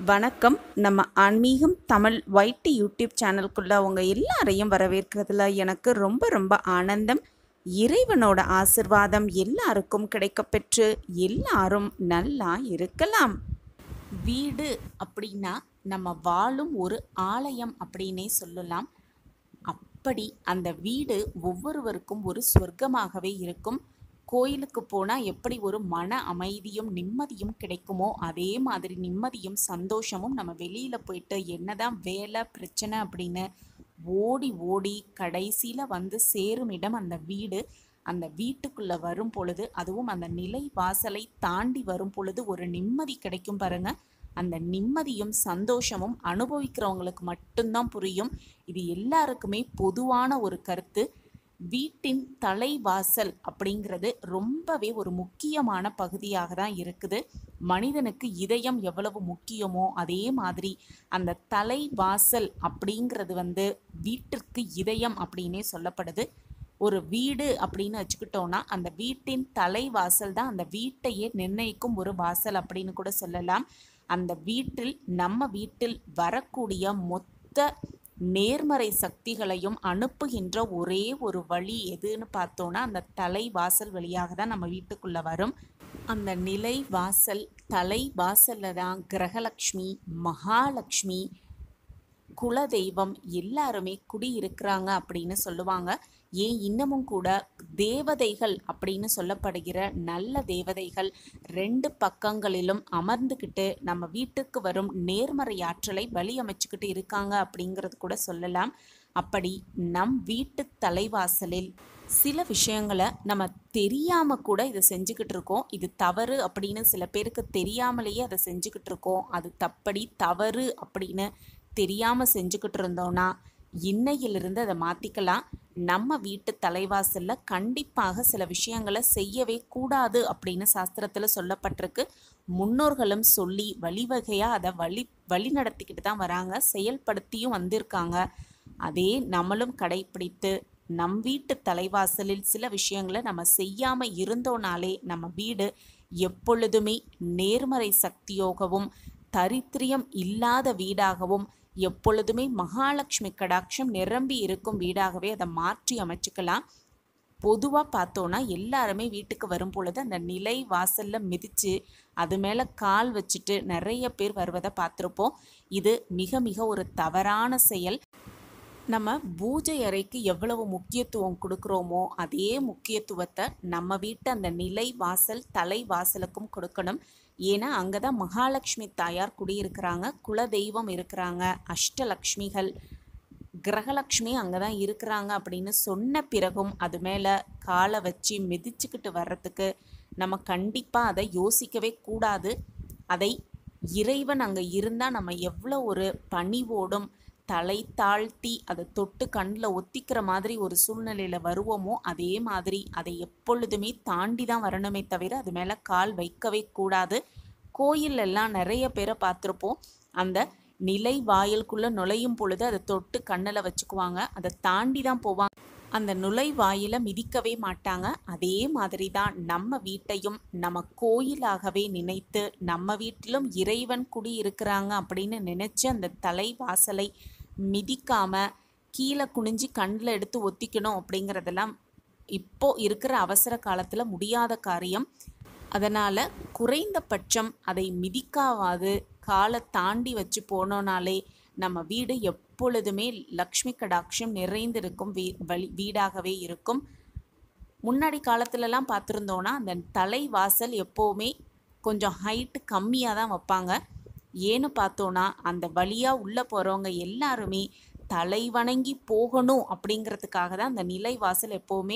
வணக்கம் நம்ம ஆன்மீகம் தமிழ் ஒயிட் யூடியூப் சேனலுக்குள்ள உங்கள் எல்லாரையும் வரவேற்கிறதுல எனக்கு ரொம்ப ரொம்ப ஆனந்தம் இறைவனோட ஆசிர்வாதம் எல்லாருக்கும் கிடைக்கப்பெற்று எல்லாரும் நல்லா இருக்கலாம் வீடு அப்படின்னா நம்ம வாழும் ஒரு ஆலயம் அப்படின்னே சொல்லலாம் அப்படி அந்த வீடு ஒவ்வொருவருக்கும் ஒரு சொர்க்கமாகவே இருக்கும் கோயிலுக்கு போனால் எப்படி ஒரு மன அமைதியும் நிம்மதியும் கிடைக்குமோ அதே மாதிரி நிம்மதியும் சந்தோஷமும் நம்ம வெளியில் போயிட்டு என்னதான் வேலை பிரச்சனை அப்படின்னு ஓடி ஓடி கடைசியில் வந்து சேரும் இடம் அந்த வீடு அந்த வீட்டுக்குள்ளே வரும் பொழுது அதுவும் அந்த நிலை வாசலை தாண்டி வரும் பொழுது ஒரு நிம்மதி கிடைக்கும் பாருங்க அந்த நிம்மதியும் சந்தோஷமும் அனுபவிக்கிறவங்களுக்கு மட்டும்தான் புரியும் இது எல்லாருக்குமே பொதுவான ஒரு கருத்து வீட்டின் தலைவாசல் அப்படிங்கிறது ரொம்பவே ஒரு முக்கியமான பகுதியாக தான் இருக்குது மனிதனுக்கு இதயம் எவ்வளவு முக்கியமோ அதே மாதிரி அந்த தலைவாசல் அப்படிங்கிறது வந்து வீட்டிற்கு இதயம் அப்படின்னே சொல்லப்படுது ஒரு வீடு அப்படின்னு வச்சுக்கிட்டோன்னா அந்த வீட்டின் தலைவாசல் தான் அந்த வீட்டையே நிர்ணயிக்கும் ஒரு வாசல் அப்படின்னு கூட சொல்லலாம் அந்த வீட்டில் நம்ம வீட்டில் வரக்கூடிய மொத்த நேர்மறை சக்திகளையும் அனுப்புகின்ற ஒரே ஒரு வழி எதுன்னு பார்த்தோன்னா அந்த தலை வாசல் வழியாக தான் நம்ம வீட்டுக்குள்ள வரும் அந்த நிலை வாசல் தலை வாசல்ல தான் கிரகலக்ஷ்மி மகாலட்சுமி குலதெய்வம் எல்லாருமே குடியிருக்கிறாங்க அப்படின்னு சொல்லுவாங்க ஏன் இன்னமும் கூட தேவதைகள் அப்படின்னு சொல்லப்படுகிற நல்ல தேவதைகள் ரெண்டு பக்கங்களிலும் அமர்ந்துக்கிட்டு நம்ம வீட்டுக்கு வரும் நேர்மறை ஆற்றலை வழி அமைச்சுக்கிட்டு இருக்காங்க அப்படிங்கிறது கூட சொல்லலாம் அப்படி நம் வீட்டு தலைவாசலில் சில விஷயங்களை நம்ம தெரியாம கூட இதை செஞ்சுக்கிட்டு இருக்கோம் இது தவறு அப்படின்னு சில பேருக்கு தெரியாமலேயே அதை செஞ்சுக்கிட்டு இருக்கோம் அது தப்படி தவறு அப்படின்னு தெரியாம செஞ்சுக்கிட்டு இருந்தோம்னா இன்னையிலிருந்து அதை மாற்றிக்கலாம் நம்ம வீட்டு தலைவாசல்ல கண்டிப்பாக சில விஷயங்களை செய்யவே கூடாது அப்படின்னு சாஸ்திரத்தில் சொல்லப்பட்டிருக்கு முன்னோர்களும் சொல்லி வழிவகையாக அதை வழி வழி நடத்திக்கிட்டு தான் வராங்க செயல்படுத்தியும் வந்திருக்காங்க அதே நம்மளும் கடைப்பிடித்து நம் வீட்டு தலைவாசலில் சில விஷயங்களை நம்ம செய்யாமல் இருந்தோனாலே நம்ம வீடு எப்பொழுதுமே நேர்மறை சக்தியோகவும் தரித்திரியம் இல்லாத வீடாகவும் எப்பொழுதுமே மகாலட்சுமி கடாட்சம் நிரம்பி இருக்கும் வீடாகவே அதை மாற்றி அமைச்சுக்கலாம் பொதுவாக பார்த்தோன்னா எல்லாருமே வீட்டுக்கு வரும் பொழுது அந்த நிலை வாசலில் மிதித்து அது மேலே கால் வச்சுட்டு நிறைய பேர் வருவதை பார்த்துருப்போம் இது மிக மிக ஒரு தவறான செயல் நம்ம பூஜை அறைக்கு எவ்வளவு முக்கியத்துவம் கொடுக்குறோமோ அதே முக்கியத்துவத்தை நம்ம வீட்டு அந்த நிலை வாசல் தலை வாசலுக்கும் கொடுக்கணும் ஏன்னா அங்கே தான் மகாலட்சுமி தாயார் குடியிருக்கிறாங்க குலதெய்வம் இருக்கிறாங்க அஷ்டலக்ஷ்மிகள் கிரகலக்ஷ்மி அங்கே தான் இருக்கிறாங்க அப்படின்னு சொன்ன பிறகும் அது மேலே காலை வச்சு மிதிச்சுக்கிட்டு வர்றதுக்கு நம்ம கண்டிப்பாக அதை யோசிக்கவே கூடாது அதை இறைவன் அங்கே இருந்தால் நம்ம எவ்வளோ ஒரு பணிவோடும் தலை தாழ்த்தி அதை தொட்டு கண்ணில் ஒத்திக்கிற மாதிரி ஒரு சூழ்நிலையில் வருவோமோ அதே மாதிரி அதை எப்பொழுதுமே தாண்டி தான் வரணுமே தவிர அது மேலே கால் வைக்கவே கூடாது கோயிலெல்லாம் நிறைய பேரை பார்த்துருப்போம் அந்த நிலை வாயிலுக்குள்ளே நுழையும் பொழுது அதை தொட்டு கண்ணில் வச்சுக்குவாங்க அதை தாண்டி தான் போவாங்க அந்த நுழைவாயில மிதிக்கவே மாட்டாங்க அதே மாதிரி தான் நம்ம வீட்டையும் நம்ம கோயிலாகவே நினைத்து நம்ம வீட்டிலும் இறைவன் குடி இருக்கிறாங்க அப்படின்னு நினைச்சு அந்த தலை வாசலை மிதிக்காம கீழே குனிஞ்சு கண்ணில் எடுத்து ஒத்திக்கணும் அப்படிங்கிறதெல்லாம் இப்போ இருக்கிற அவசர காலத்தில் முடியாத காரியம் அதனால் குறைந்தபட்சம் அதை மிதிக்காவாது காலை தாண்டி வச்சு போனோனாலே நம்ம வீடு எப்பொழுதுமே லக்ஷ்மி கடாட்சம் நிறைந்திருக்கும் வீ வழி வீடாகவே இருக்கும் முன்னாடி காலத்துலலாம் பார்த்துருந்தோன்னா அந்த தலை வாசல் எப்போவுமே கொஞ்சம் ஹைட்டு கம்மியாக தான் வைப்பாங்க ஏன்னு பார்த்தோன்னா அந்த வழியாக உள்ளே போகிறவங்க எல்லாருமே தலை வணங்கி போகணும் அப்படிங்கிறதுக்காக தான் அந்த நிலை வாசல் எப்போவுமே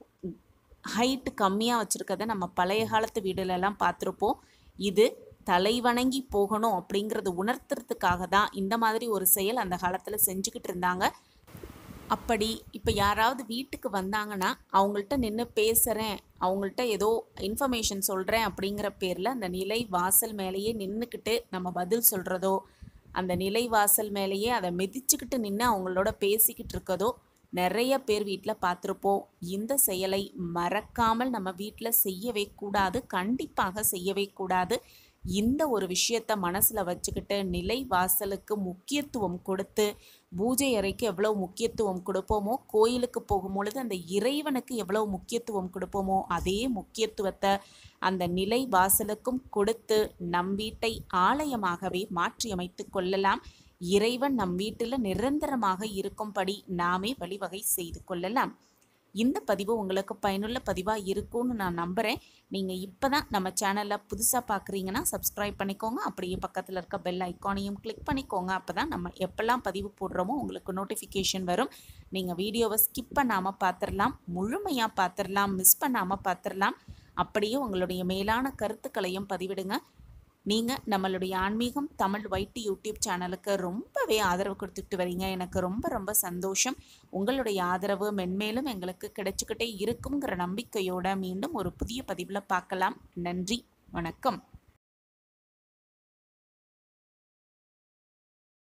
ஹைட்டு கம்மியாக வச்சுருக்கத நம்ம பழைய காலத்து வீடுலலாம் பார்த்துருப்போம் இது தலை வணங்கி போகணும் அப்படிங்கிறது உணர்த்துறதுக்காக தான் இந்த மாதிரி ஒரு செயல் அந்த காலத்தில் செஞ்சுக்கிட்டு இருந்தாங்க அப்படி இப்போ யாராவது வீட்டுக்கு வந்தாங்கன்னா அவங்கள்ட்ட நின்று பேசுகிறேன் அவங்கள்ட்ட ஏதோ இன்ஃபர்மேஷன் சொல்கிறேன் அப்படிங்கிற பேரில் அந்த நிலை வாசல் மேலேயே நின்றுக்கிட்டு நம்ம பதில் சொல்கிறதோ அந்த நிலை வாசல் மேலேயே அதை மிதிச்சுக்கிட்டு நின்று அவங்களோட பேசிக்கிட்டு இருக்கதோ நிறைய பேர் வீட்டில் பார்த்துருப்போம் இந்த செயலை மறக்காமல் நம்ம வீட்டில் செய்யவே கூடாது கண்டிப்பாக செய்யவே கூடாது இந்த ஒரு விஷயத்த மனசில் வச்சுக்கிட்டு நிலை வாசலுக்கு முக்கியத்துவம் கொடுத்து பூஜை அறைக்கு எவ்வளோ முக்கியத்துவம் கொடுப்போமோ கோயிலுக்கு போகும்பொழுது அந்த இறைவனுக்கு எவ்வளோ முக்கியத்துவம் கொடுப்போமோ அதே முக்கியத்துவத்தை அந்த நிலை வாசலுக்கும் கொடுத்து நம் வீட்டை ஆலயமாகவே மாற்றியமைத்து கொள்ளலாம் இறைவன் நம் வீட்டில் நிரந்தரமாக இருக்கும்படி நாமே வழிவகை செய்து கொள்ளலாம் இந்த பதிவு உங்களுக்கு பயனுள்ள பதிவாக இருக்கும்னு நான் நம்புகிறேன் நீங்கள் இப்போ தான் நம்ம சேனலில் புதுசாக பார்க்குறீங்கன்னா சப்ஸ்கிரைப் பண்ணிக்கோங்க அப்படியே பக்கத்தில் இருக்க பெல் ஐக்கானையும் கிளிக் பண்ணிக்கோங்க அப்போ தான் நம்ம எப்போல்லாம் பதிவு போடுறோமோ உங்களுக்கு நோட்டிஃபிகேஷன் வரும் நீங்கள் வீடியோவை ஸ்கிப் பண்ணாமல் பார்த்துடலாம் முழுமையாக பார்த்துடலாம் மிஸ் பண்ணாமல் பார்த்துடலாம் அப்படியே உங்களுடைய மேலான கருத்துக்களையும் பதிவிடுங்க நீங்கள் நம்மளுடைய ஆன்மீகம் தமிழ் வைட்டி யூடியூப் சேனலுக்கு ரொம்பவே ஆதரவு கொடுத்துட்டு வரீங்க எனக்கு ரொம்ப ரொம்ப சந்தோஷம் உங்களுடைய ஆதரவு மென்மேலும் எங்களுக்கு கிடைச்சிக்கிட்டே இருக்குங்கிற நம்பிக்கையோட மீண்டும் ஒரு புதிய பதிவில் பார்க்கலாம் நன்றி வணக்கம்